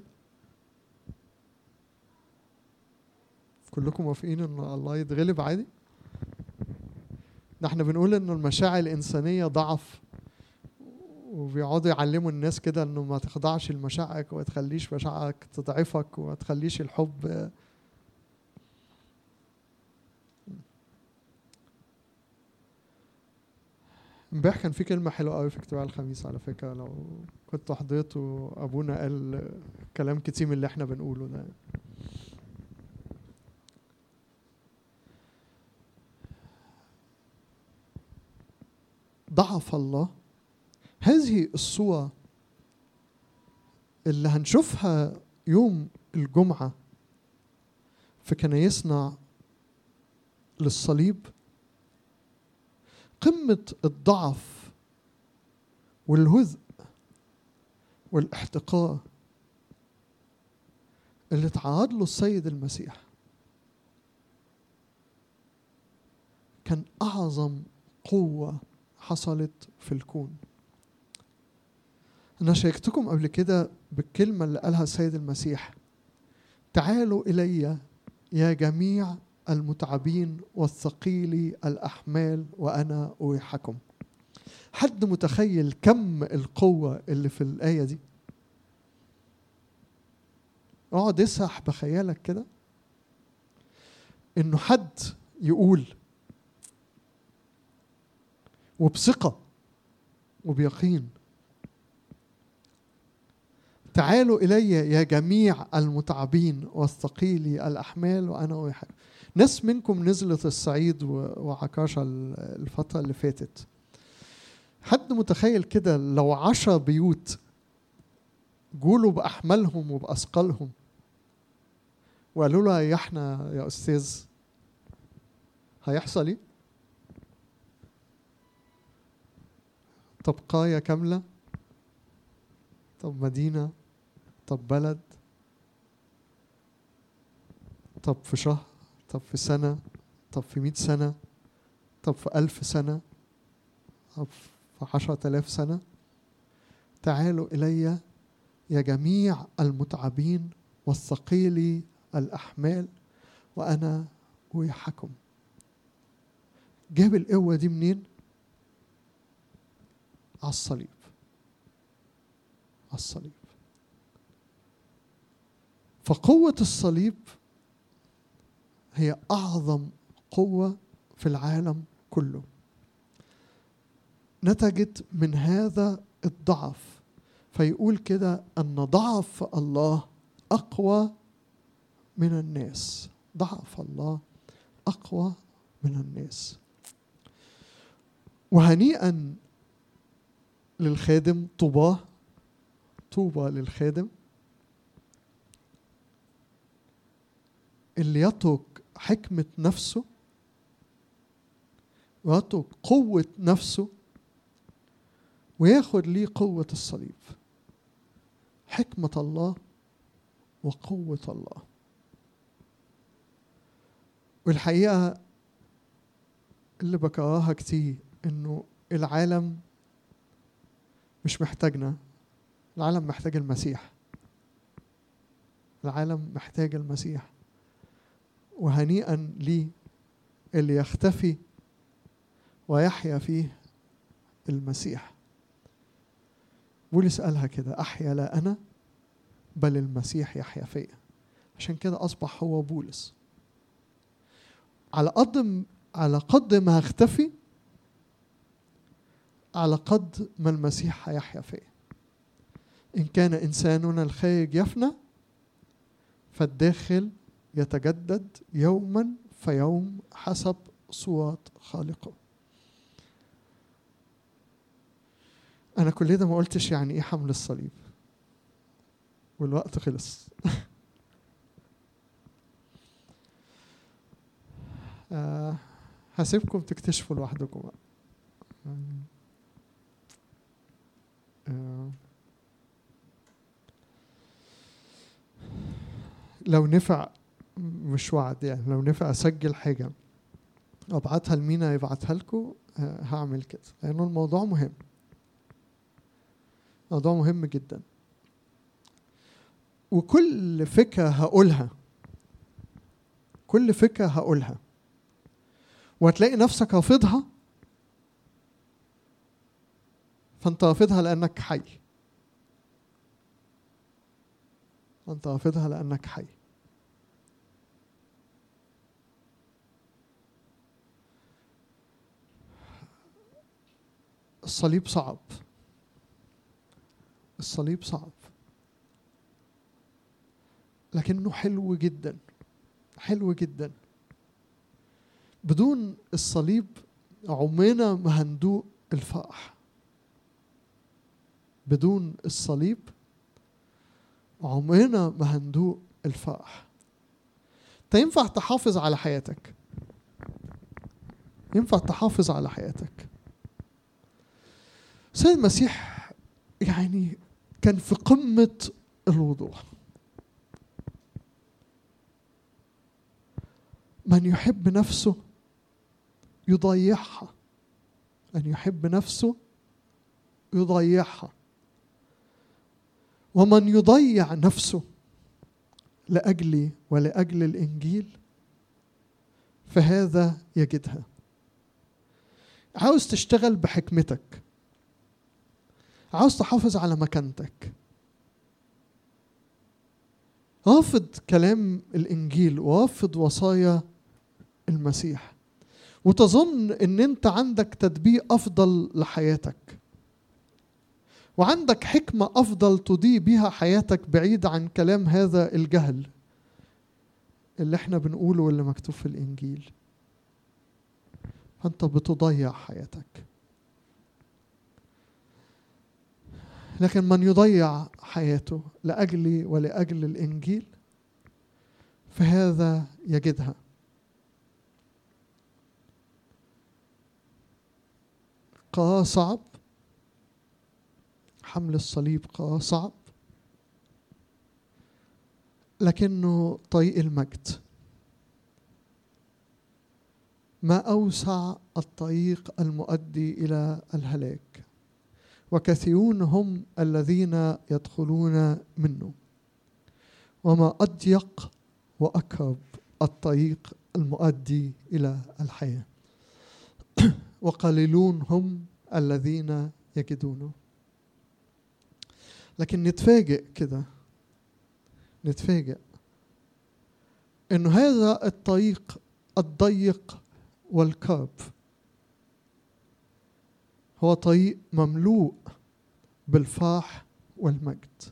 كلكم موافقين ان الله يتغلب عادي ده احنا بنقول ان المشاعر الانسانية ضعف وبيقعدوا يعلموا الناس كده انه ما تخضعش لمشاعرك وما تخليش مشاعرك تضعفك وما تخليش الحب امبارح كان في كلمة حلوة قوي في اجتماع الخميس على فكرة لو كنت حضرت وأبونا قال كلام كتير من اللي احنا بنقوله ده ضعف الله هذه الصورة اللي هنشوفها يوم الجمعة في كنايسنا للصليب قمة الضعف والهزء والاحتقار اللي تعرض له السيد المسيح كان أعظم قوة حصلت في الكون أنا شاركتكم قبل كده بالكلمة اللي قالها السيد المسيح تعالوا إلي يا جميع المتعبين والثقيل الأحمال وأنا أريحكم حد متخيل كم القوة اللي في الآية دي اقعد اسرح بخيالك كده انه حد يقول وبثقة وبيقين تعالوا إلي يا جميع المتعبين والثقيلي الأحمال وأنا أريحكم ناس منكم نزلت الصعيد وعكاشة الفترة اللي فاتت حد متخيل كده لو عشر بيوت جولوا بأحمالهم وبأثقالهم وقالوا له يا احنا يا أستاذ هيحصل ايه؟ طب قاية كاملة طب مدينة طب بلد طب في شهر طب في سنة طب في مئة سنة طب في ألف سنة طب في عشرة آلاف سنة تعالوا إلي يا جميع المتعبين والثقيلي الأحمال وأنا أريحكم جاب القوة دي منين؟ على الصليب على الصليب فقوة الصليب هي أعظم قوة في العالم كله نتجت من هذا الضعف فيقول كده أن ضعف الله أقوى من الناس ضعف الله أقوى من الناس وهنيئا للخادم طوباه طوبى للخادم اللي يترك حكمة نفسه ويترك قوة نفسه وياخد ليه قوة الصليب حكمة الله وقوة الله والحقيقة اللي بكرهها كتير انه العالم مش محتاجنا العالم محتاج المسيح العالم محتاج المسيح وهنيئا لي اللي يختفي ويحيا فيه المسيح بولس قالها كده أحيا لا أنا بل المسيح يحيا فيا عشان كده أصبح هو بولس على قد على قد ما هختفي على قد ما المسيح هيحيا فيا إن كان إنساننا الخارج يفنى فالداخل يتجدد يوما فيوم حسب صورة خالقه أنا كل ده ما قلتش يعني إيه حمل الصليب والوقت خلص آه هسيبكم تكتشفوا لوحدكم بقى آه لو نفع مش وعد يعني لو نفع اسجل حاجه ابعتها لمينا يبعتها لكم هعمل كده لانه الموضوع مهم موضوع مهم جدا وكل فكره هقولها كل فكره هقولها وهتلاقي نفسك رافضها فانت رافضها لانك حي انت رافضها لانك حي الصليب صعب الصليب صعب لكنه حلو جدا حلو جدا بدون الصليب عمرنا ما هندوق الفرح بدون الصليب عمرنا ما هندوق الفرح انت ينفع تحافظ على حياتك ينفع تحافظ على حياتك سيد المسيح يعني كان في قمة الوضوح من يحب نفسه يضيعها من يحب نفسه يضيعها ومن يضيع نفسه لاجلي ولاجل الانجيل فهذا يجدها عاوز تشتغل بحكمتك عاوز تحافظ على مكانتك رافض كلام الانجيل ورافض وصايا المسيح وتظن ان انت عندك تدبير افضل لحياتك وعندك حكمة أفضل تضيء بها حياتك بعيد عن كلام هذا الجهل اللي احنا بنقوله واللي مكتوب في الإنجيل فأنت بتضيع حياتك لكن من يضيع حياته لأجلي ولأجل الإنجيل فهذا يجدها قرار صعب حمل الصليب قرار صعب لكنه طريق المجد ما أوسع الطريق المؤدي إلى الهلاك وكثيرون هم الذين يدخلون منه وما أضيق وأقرب الطريق المؤدي إلى الحياة وقليلون هم الذين يجدونه لكن نتفاجئ كده نتفاجئ انه هذا الطريق الضيق والكرب هو طريق مملوء بالفرح والمجد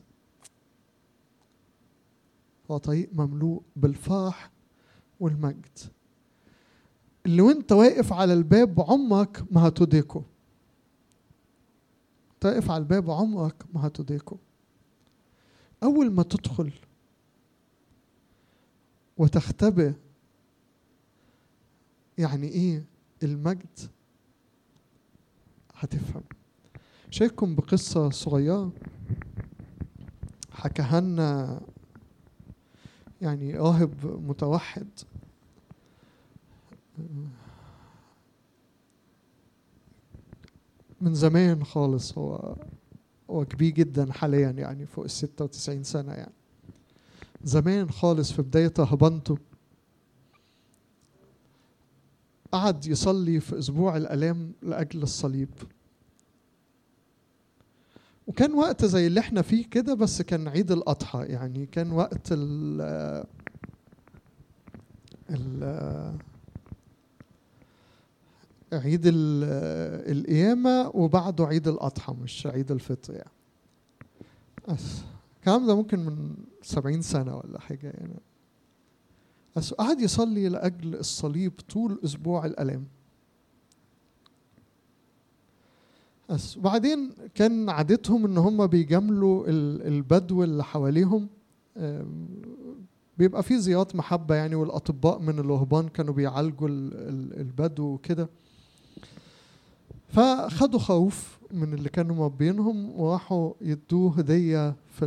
هو طريق مملوء بالفرح والمجد اللي وانت واقف على الباب عمرك ما هتدركه تقف على الباب عمرك ما هتدركه أول ما تدخل وتختبئ يعني إيه المجد هتفهم شارككم بقصة صغيرة حكاها لنا يعني راهب متوحد من زمان خالص هو هو كبير جدا حاليا يعني فوق ال 96 سنة يعني زمان خالص في بداية رهبنته قعد يصلي في أسبوع الآلام لأجل الصليب وكان وقت زي اللي احنا فيه كده بس كان عيد الأضحى يعني كان وقت ال ال عيد القيامة وبعده عيد الأضحى مش عيد الفطر يعني بس الكلام ده ممكن من سبعين سنة ولا حاجة يعني بس قعد يصلي لأجل الصليب طول أسبوع الألام بس وبعدين كان عادتهم ان هم بيجاملوا البدو اللي حواليهم بيبقى في زيارات محبة يعني والأطباء من الرهبان كانوا بيعالجوا البدو وكده فخدوا خوف من اللي كانوا مربينهم وراحوا يدوه هدية في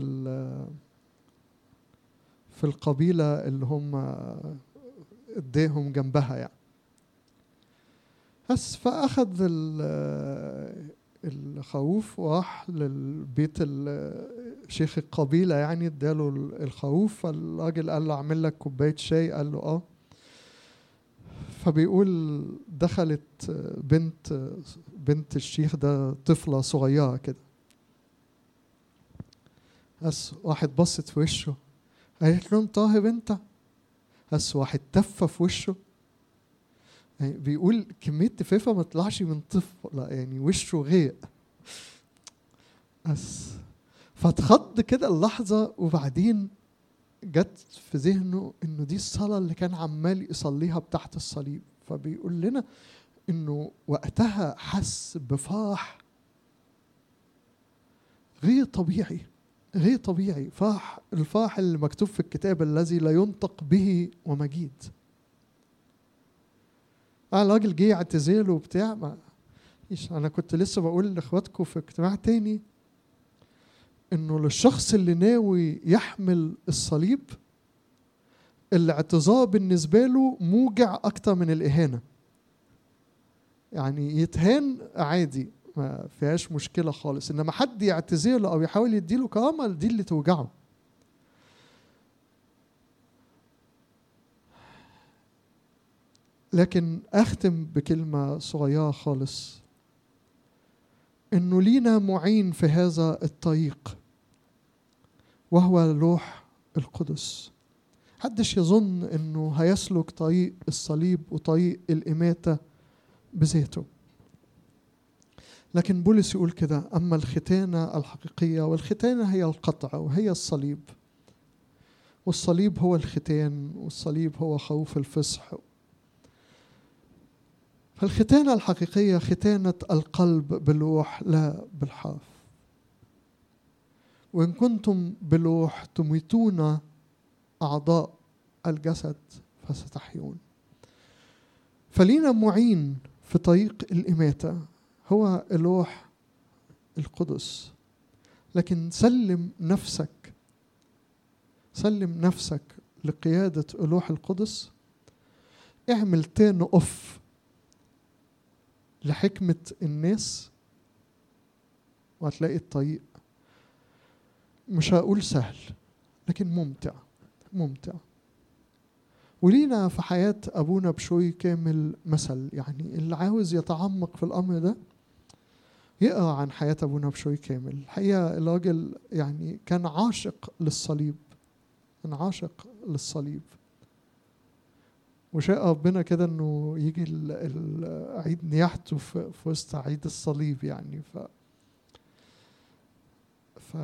في القبيلة اللي هم اديهم جنبها يعني بس فأخذ الخروف وراح للبيت شيخ القبيلة يعني اداله الخروف فالراجل قال له اعمل لك كوباية شاي قال له اه فبيقول دخلت بنت بنت الشيخ ده طفلة صغيرة كده بس واحد بصت في وشه قالت له انت راهب انت بس واحد تفة في وشه يعني بيقول كمية تفافة ما طلعش من طفل يعني وشه غيق بس فاتخض كده اللحظة وبعدين جت في ذهنه انه دي الصلاة اللي كان عمال يصليها بتحت الصليب فبيقول لنا انه وقتها حس بفرح غير طبيعي غير طبيعي فرح الفرح اللي مكتوب في الكتاب الذي لا ينطق به ومجيد اه الراجل جه اعتزاله وبتاع ما انا كنت لسه بقول لاخواتكم في اجتماع تاني انه للشخص اللي ناوي يحمل الصليب الاعتذار بالنسبه له موجع اكتر من الاهانه يعني يتهان عادي ما فيهاش مشكله خالص انما حد يعتذر له او يحاول يديله كرامه دي اللي توجعه لكن اختم بكلمه صغيره خالص انه لينا معين في هذا الطريق وهو الروح القدس حدش يظن انه هيسلك طريق الصليب وطريق الاماته بذاته لكن بولس يقول كده أما الختانة الحقيقية والختانة هي القطع وهي الصليب والصليب هو الختان والصليب هو خوف الفصح فالختانة الحقيقية ختانة القلب بلوح لا بالحاف وإن كنتم بلوح تميتون أعضاء الجسد فستحيون فلينا معين في طريق الإماتة هو لوح القدس لكن سلم نفسك سلم نفسك لقيادة ألوح القدس اعمل تين أوف لحكمة الناس وهتلاقي الطريق مش هقول سهل لكن ممتع ممتع ولينا في حياة أبونا بشوي كامل مثل يعني اللي عاوز يتعمق في الأمر ده يقرأ عن حياة أبونا بشوي كامل الحقيقة الراجل يعني كان عاشق للصليب كان عاشق للصليب وشاء ربنا كده انه يجي عيد نياحته في, في وسط عيد الصليب يعني ف ف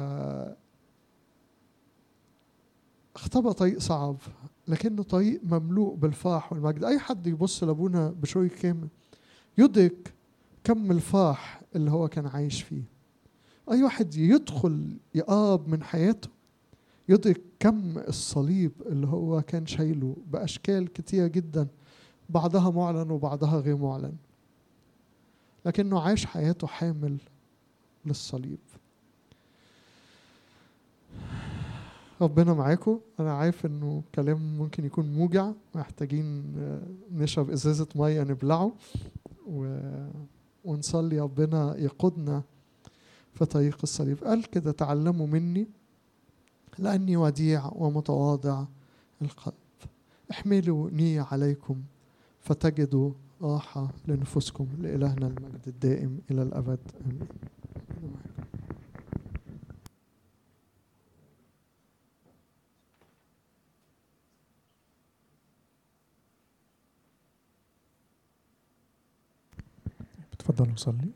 اختبى طريق صعب لكنه طريق مملوء بالفرح والمجد اي حد يبص لابونا بشوي كامل يدرك كم الفرح اللي هو كان عايش فيه اي واحد يدخل يقرب من حياته يدرك كم الصليب اللي هو كان شايله باشكال كتيره جدا بعضها معلن وبعضها غير معلن لكنه عاش حياته حامل للصليب ربنا معاكم انا عارف انه كلام ممكن يكون موجع محتاجين نشرب ازازه ميه نبلعه و... ونصلي ربنا يقودنا في طريق الصليب قال كده تعلموا مني لاني وديع ومتواضع القلب احملوا ني عليكم فتجدوا راحه لنفوسكم لالهنا المجد الدائم الى الابد امين تفضل نصلي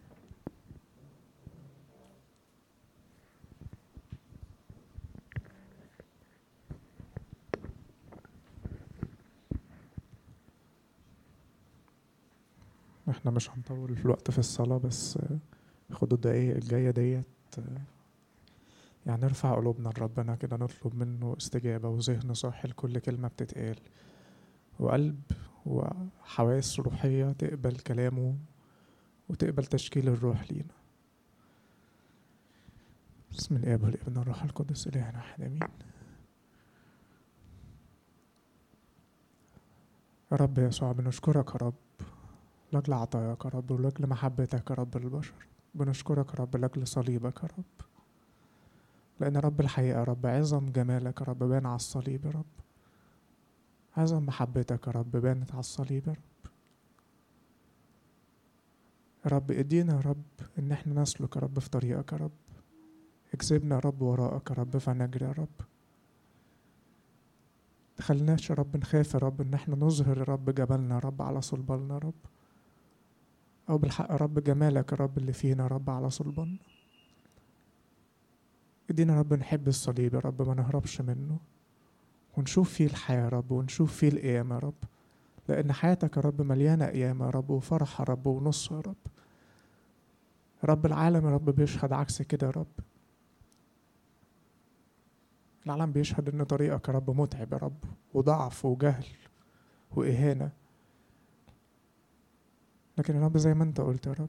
احنا مش هنطول الوقت في الصلاة بس خدوا الدقايق الجاية ديت يعني نرفع قلوبنا لربنا كده نطلب منه استجابة وذهن صاحي لكل كلمة بتتقال وقلب وحواس روحية تقبل كلامه وتقبل تشكيل الروح لينا بسم الاب والابن والروح القدس الهنا واحد امين يا رب يسوع بنشكرك يا رب لاجل عطاياك يا رب ولاجل محبتك يا رب للبشر بنشكرك يا رب لاجل صليبك يا رب لان رب الحقيقه يا رب عظم جمالك يا رب بان على الصليب يا رب عظم محبتك يا رب بانت على الصليب يا رب يا رب ادينا يا رب ان احنا نسلك يا رب في طريقك يا رب اكسبنا يا رب وراءك يا رب فنجري يا رب تخلناش يا رب نخاف يا رب ان احنا نظهر يا رب جبلنا يا رب على صلبالنا يا رب او بالحق يا رب جمالك يا رب اللي فينا يا رب على صلبالنا ادينا يا رب نحب الصليب يا رب ما نهربش منه ونشوف فيه الحياة يا رب ونشوف فيه القيامة يا رب لأن حياتك يا رب مليانة قيامة يا رب وفرح يا رب ونصر يا رب رب العالم يا رب بيشهد عكس كده يا رب العالم بيشهد ان طريقك يا رب متعب يا رب وضعف وجهل وإهانة لكن يا رب زي ما انت قلت يا رب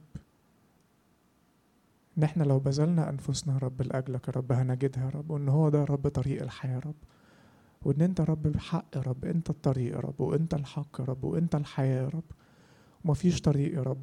ان احنا لو بذلنا انفسنا يا رب لاجلك يا رب هنجدها يا رب وان هو ده يا رب طريق الحياة يا رب وان انت يا رب بحق يا رب انت الطريق يا رب وانت الحق يا رب وانت الحياة يا رب ومفيش طريق يا رب